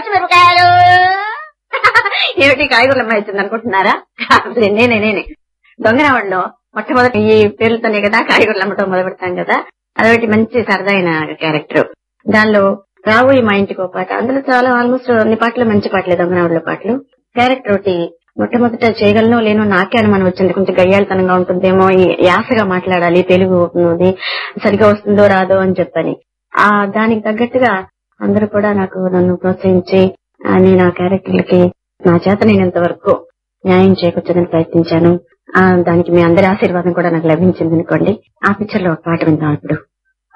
పచ్చిమిరపకాయలు ఏమిటి కాయగూరల అమ్మాయి వచ్చింది అనుకుంటున్నారా కాదు, నేనే నేనే దొంగరావడంలో మొట్టమొదటి ఈ పేర్లతోనే కదా కాయగూరలు అమ్మటం మొదలు పెడతాం కదా అదొకటి మంచి సరదైన క్యారెక్టర్ దానిలో రావు మా ఇంటికి ఒక పాట అందులో చాలా ఆల్మోస్ట్ అన్ని పాటలు మంచి పాటలే దొంగరావుల పాటలు క్యారెక్టర్ ఒకటి మొట్టమొదట చేయగలనో లేనో నాకే అనుమానం వచ్చింది కొంచెం గయ్యాళతనంగా ఉంటుందేమో ఈ యాసగా మాట్లాడాలి తెలుగు ఉన్నది సరిగా వస్తుందో రాదో అని చెప్పని ఆ దానికి తగ్గట్టుగా అందరూ కూడా నాకు నన్ను ప్రోత్సహించి ఆ, నేను ఆ క్యారెక్టర్లకి నా చేత నేనంత వరకు న్యాయం చేకూర్చదని ప్రయత్నించాను ఆ దానికి మీ అందరి ఆశీర్వాదం కూడా నాకు లభించింది అనుకోండి ఆ పిక్చర్ లో ఒక పాట విందాం ఇప్పుడు